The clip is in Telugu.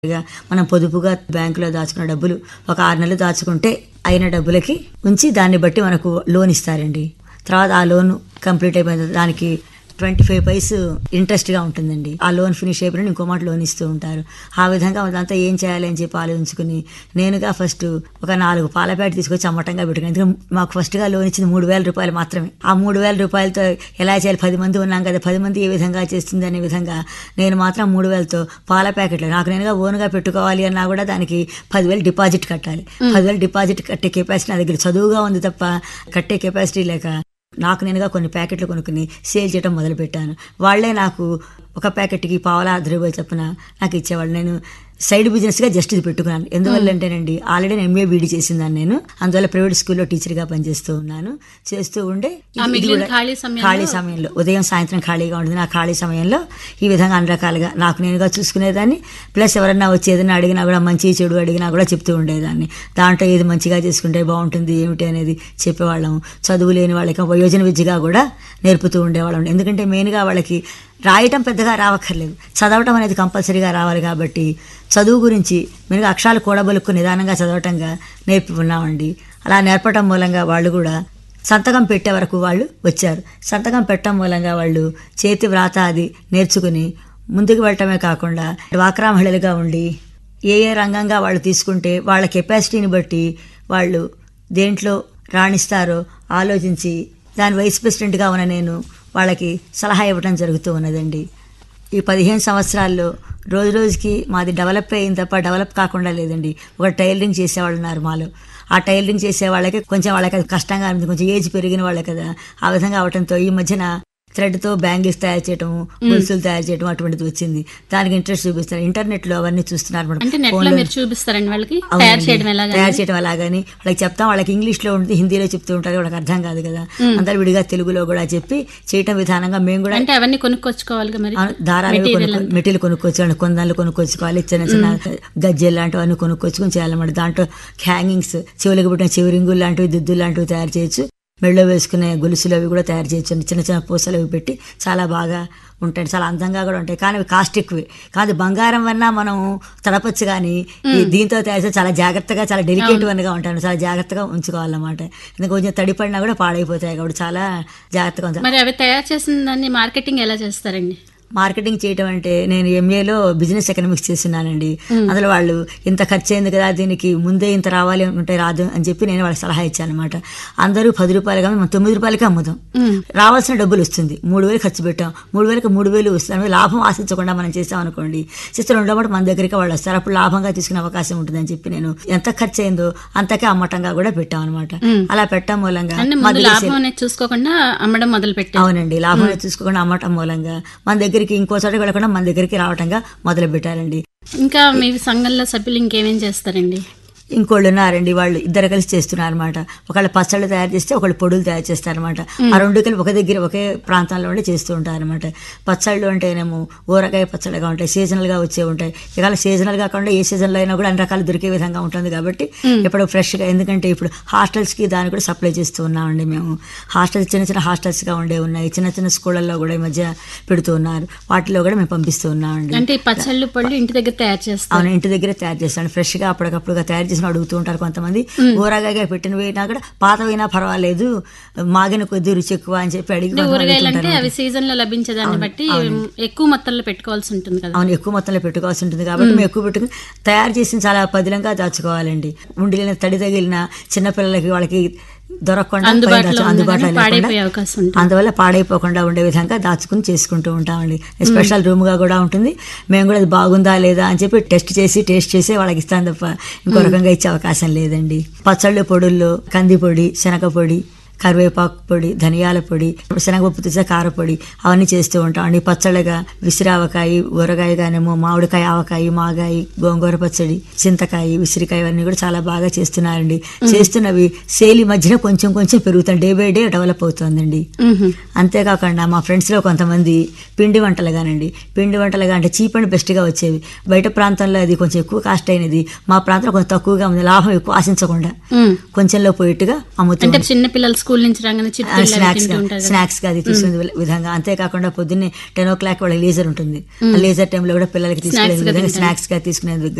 ఇక మనం పొదుపుగా బ్యాంకులో దాచుకున్న డబ్బులు ఒక ఆరు నెలలు దాచుకుంటే అయిన డబ్బులకి ఉంచి దాన్ని బట్టి మనకు లోన్ ఇస్తారండి తర్వాత ఆ లోన్ కంప్లీట్ అయిపోయిన తర్వాత దానికి ట్వంటీ ఫైవ్ పైస్ ఇంట్రెస్ట్గా ఉంటుందండి ఆ లోన్ ఫినిష్ అయిపోయిన ఇంకో మాట లోన్ ఇస్తూ ఉంటారు ఆ విధంగా అదంతా ఏం చేయాలి అని చెప్పి ఆలోచించుకుని నేనుగా ఫస్ట్ ఒక నాలుగు పాల ప్యాకెట్ తీసుకొచ్చి అమ్మటంగా పెట్టుకున్నాను ఎందుకంటే మాకు ఫస్ట్గా లోన్ ఇచ్చింది మూడు వేల రూపాయలు మాత్రమే ఆ మూడు వేల రూపాయలతో ఎలా చేయాలి పది మంది ఉన్నాం కదా పది మంది ఏ విధంగా చేస్తుంది అనే విధంగా నేను మాత్రం మూడు వేలతో పాల ప్యాకెట్లు నాకు నేనుగా ఓన్గా పెట్టుకోవాలి అన్నా కూడా దానికి పదివేలు డిపాజిట్ కట్టాలి పదివేలు డిపాజిట్ కట్టే కెపాసిటీ నా దగ్గర చదువుగా ఉంది తప్ప కట్టే కెపాసిటీ లేక నాకు నేనుగా కొన్ని ప్యాకెట్లు కొనుక్కుని సేల్ చేయడం మొదలుపెట్టాను వాళ్ళే నాకు ఒక ప్యాకెట్కి పావలా అర్ధ రూపాయలు చొప్పున నాకు ఇచ్చేవాళ్ళు నేను సైడ్ బిజినెస్గా జస్ట్ ఇది పెట్టుకున్నాను ఎందువల్ల అంటేనండి ఆల్రెడీ నేను ఎంఏ బీడీ చేసిందాన్ని నేను అందువల్ల ప్రైవేట్ స్కూల్లో టీచర్గా పనిచేస్తూ ఉన్నాను చేస్తూ ఉండే ఆ ఇది మిగిలిన కూడా ఖాళీ సమయంలో- ఖాళీ సమయంలో ఉదయం సాయంత్రం ఖాళీగా ఉంటుంది నా ఖాళీ సమయంలో ఈ విధంగా అన్ని రకాలుగా నాకు నేనుగా చూసుకునేదాన్ని ప్లస్ ఎవరన్నా వచ్చి ఏదైనా అడిగినా కూడా మంచి చెడు అడిగినా కూడా చెప్తూ ఉండేదాన్ని దాంట్లో ఏది మంచిగా చేసుకుంటే బాగుంటుంది ఏమిటి అనేది చెప్పేవాళ్ళం చదువు లేని వాళ్ళకి వయోజన విద్యగా కూడా నేర్పుతూ ఉండేవాళ్ళం ఎందుకంటే మెయిన్గా వాళ్ళకి రాయటం పెద్దగా రావక్కర్లేదు చదవటం అనేది కంపల్సరీగా రావాలి కాబట్టి చదువు గురించి మెరుగు అక్షరాలు కూడబలుక్కు నిదానంగా చదవటంగా నేర్పి ఉన్నామండి అలా నేర్పటం మూలంగా వాళ్ళు కూడా సంతకం పెట్టే వరకు వాళ్ళు వచ్చారు సంతకం పెట్టడం మూలంగా వాళ్ళు చేతి వ్రాత అది నేర్చుకుని ముందుకు వెళ్ళటమే కాకుండా డ్వాక్రా మహిళలుగా ఉండి ఏ ఏ రంగంగా వాళ్ళు తీసుకుంటే వాళ్ళ కెపాసిటీని బట్టి వాళ్ళు దేంట్లో రాణిస్తారో ఆలోచించి దాని వైస్ ప్రెసిడెంట్గా ఉన్న నేను వాళ్ళకి సలహా ఇవ్వడం జరుగుతూ ఉన్నదండి ఈ పదిహేను సంవత్సరాల్లో రోజు రోజుకి మాది డెవలప్ అయింది తప్ప డెవలప్ కాకుండా లేదండి ఒక టైలరింగ్ చేసేవాళ్ళు ఉన్నారు మాలో ఆ టైలరింగ్ చేసే వాళ్ళకి కొంచెం వాళ్ళకి అది కష్టంగా ఉంది కొంచెం ఏజ్ పెరిగిన వాళ్ళే కదా ఆ విధంగా అవడంతో ఈ మధ్యన థ్రెడ్తో బ్యాంగిల్స్ తయారు చేయటం గొలుసులు తయారు చేయటం అటువంటిది వచ్చింది దానికి ఇంట్రెస్ట్ చూపిస్తారు ఇంటర్నెట్లో అవన్నీ చూస్తున్నారు మేడం. అంటే నెట్ లో ఫోన్లో- మీరు చూపిస్తారండి వాళ్ళకి అవునండి. తయారు చేయడం ఎలాగా తయారు చేయడం ఎలాగని వాళ్ళకి చెప్తాం వాళ్ళకి ఇంగ్లీష్ లో ఉంటుంది హిందీలో చెప్తూ ఉంటారు వాళ్ళకి అర్థం కాదు కదా అందరు విడిగా తెలుగులో కూడా చెప్పి చేయటం విధానంగా మేము కూడా అంటే అవన్నీ కొనుక్కొచ్చుకోవాలిగా మరి ఆ దారాలు మెటీరియల్ కొనుక్కో మెటీరియల్ కొనుక్కోవచ్చు కొందాలు కొనుక్కోవచ్చుకోవాలి చిన్న చిన్న గజ్జెలు లాంటివన్నీ కొనుక్కొచ్చుకొని చేయాలన్నమాట దాంట్లో హ్యాంగింగ్స్ చెవులకు పుట్టిన చెవిరింగులు లాంటివి దుద్దులు లాంటివి తయారు చేయొచ్చు మెళ్ళో వేసుకునే గొలుసులు అవి కూడా తయారు చేయొచ్చు చిన్న చిన్న పూసలు అవి పెట్టి చాలా బాగా ఉంటాయి చాలా అందంగా కూడా ఉంటాయి కానీ అవి కాస్ట్ ఎక్కువే కాదు బంగారం వన్నా మనం తడపచ్చు కానీ ఈ దీంతో తయారు చేస్తే చాలా జాగ్రత్తగా చాలా డెలికేట్ వన్గా ఉంటాను చాలా జాగ్రత్తగా ఉంచుకోవాలన్నమాట ఎందుకంటే కొంచెం తడిపడినా కూడా పాడైపోతాయి కాబట్టి చాలా జాగ్రత్తగా ఉంచాలి మరి అవి తయారు చేసిన దాన్ని మార్కెటింగ్ ఎలా చేస్తారండి మార్కెటింగ్ చేయటం అంటే నేను ఎంఏలో బిజినెస్ ఎకనామిక్స్ చేస్తున్నానండి అందులో వాళ్ళు ఇంత ఖర్చు అయింది కదా దీనికి ముందే ఇంత రావాలి అనుకుంటే రాదు అని చెప్పి నేను వాళ్ళకి సలహా ఇచ్చాను అనమాట అందరూ పది రూపాయలు కానీ మనం తొమ్మిది రూపాయలకి అమ్ముదాం రావాల్సిన డబ్బులు వస్తుంది మూడు వేలు ఖర్చు పెట్టాం మూడు వేలకు మూడు వేలు వస్తుంది లాభం ఆశించకుండా మనం చేసాం అనుకోండి చేస్తే రెండో మాట మన దగ్గరికి వాళ్ళు వస్తారు అప్పుడు లాభంగా తీసుకునే అవకాశం ఉంటుందని చెప్పి నేను ఎంత ఖర్చు అయిందో అంతకే అమ్మటంగా కూడా పెట్టాం అనమాట అలా పెట్టడం మూలంగా అంటే మా ముందు దగ్గర లాభం అనేది చూసుకోకుండా అమ్మడం మొదలు పెట్టారు అవునండి లాభం చూసుకోకుండా అమ్మటం మూలంగా మన దగ్గరికి ఇంకో చోటకి వెళ్ళకుండా మన దగ్గరికి రావటంగా మొదలు పెట్టారండి ఇంకా మీ సంఘంలో సభ్యులు ఇంకేమేం చేస్తారండి ఇంకోళ్ళు ఉన్నారండి వాళ్ళు ఇద్దరు కలిసి చేస్తున్నారు అనమాట ఒకళ్ళు పచ్చళ్ళు తయారు చేస్తే ఒకళ్ళు పొడులు తయారు చేస్తారనమాట ఆ రెండు కలిపి ఒక దగ్గర ఒకే ప్రాంతంలో ఉండి చేస్తూ ఉంటారనమాట పచ్చళ్ళు అంటేనేమో ఊరగాయ పచ్చళ్ళగా ఉంటాయి సీజనల్ గా వచ్చే ఉంటాయి ఇవాళ సీజనల్ కాకుండా ఏ సీజన్లో అయినా కూడా అన్ని రకాలు దొరికే విధంగా ఉంటుంది కాబట్టి ఇప్పుడు ఫ్రెష్ గా ఎందుకంటే ఇప్పుడు హాస్టల్స్ కి దాన్ని కూడా సప్లై చేస్తూ ఉన్నామండి మేము హాస్టల్స్ చిన్న చిన్న హాస్టల్స్ గా ఉండే ఉన్నాయి చిన్న చిన్న స్కూళ్ళల్లో కూడా ఈ మధ్య పెడుతూ ఉన్నారు వాటిలో కూడా మేము పంపిస్తూ ఉన్నామండి అంటే ఈ పచ్చళ్ళు పళ్ళు ఇంటి దగ్గర తయారు చేస్తారు అవును ఇంటి దగ్గర తయారు చేస్తాను ఫ్రెష్ గా అప్పటికప్పుడుగా తయారు చేసిన అడుగుతూ ఉంటారు కొంతమంది ఊరగాయ పెట్టినవైనా కూడా పాతవైనా పర్వాలేదు మాగిన కొద్ది రుచి ఎక్కువ అని చెప్పి అడిగి అంటే కొంతమంది ఊరగాయలు అంటే అడుగుతుంటారు. అవి సీజన్ లో లభించేదాన్ని బట్టి ఎక్కువ మొత్తంలో పెట్టుకోవాల్సి ఉంటుంది కదా అవును ఎక్కువ మొత్తంలో పెట్టుకోవాల్సి ఉంటుంది కాబట్టి మేము ఎక్కువ పెట్టుకుని తయారు చేసిన చాలా పదిలంగా దాచుకోవాలండి ఉండిన తడి తగిలిన చిన్నపిల్లలకి వాళ్ళకి దొరకకుండా అందుబాటులో పైన దాచు- ఉండగానే అందుబాటులో లేకుండా పాడైపోయే అవకాశం ఉంటుంది అందువల్ల పాడైపోకుండా ఉండే విధంగా దాచుకుని చేసుకుంటూ ఉంటామండి స్పెషల్ రూమ్ గా కూడా ఉంటుంది మేము కూడా అది బాగుందా లేదా అని చెప్పి టెస్ట్ చేసి టేస్ట్ చేసి వాళ్ళకి ఇస్తాం తప్ప ఇంకో రకంగా ఇచ్చే అవకాశం లేదండి పచ్చళ్ళు పొడుల్లో కంది పొడి శనగ పొడి కరివేపాకు పొడి ధనియాల పొడి శనగపప్పు తీసే కారపొడి అవన్నీ చేస్తూ ఉంటాం అండి పచ్చళ్ళగా విసిరావకాయ ఊరగాయ గానేమో మామిడికాయ ఆవకాయ మాగాయ గోంగూర పచ్చడి చింతకాయ విసిరికాయ ఇవన్నీ కూడా చాలా బాగా చేస్తున్నారండి చేస్తున్నవి సేలి మధ్యన కొంచెం కొంచెం పెరుగుతాయి డే బై డే డెవలప్ అవుతుందండి మ్మ్. అంతేకాకుండా మా ఫ్రెండ్స్లో కొంతమంది పిండి వంటలుగానండి పిండి వంటలుగా అంటే చీప్ అండ్ బెస్ట్గా వచ్చేవి బయట ప్రాంతంలో అది కొంచెం ఎక్కువ కాస్ట్ అయినది మా ప్రాంతంలో కొంచెం తక్కువగా ఉంది లాభం ఎక్కువ ఆశించకుండా మ్మ్. కొంచెంలో పోయేట్టుగా అమ్ముతుంది అంటే చిన్న పిల్లల స్కూల్ స్కూల్ నుంచి రాగానే చిట్టీలు అవి స్నాక్స్ తింటూ ఉంటారు కదా. స్నాక్స్ గా అది తీసుకునే విధంగా అంతేకాకుండా పొద్దున్నే టెన్ ఓ క్లాక్ వాళ్ళకి లేజర్ ఉంటుంది ఆ లేజర్ టైంలో కూడా పిల్లలకి తీసుకునే Snacks గా విధంగా తింటారు. స్నాక్స్ గా తీసుకునే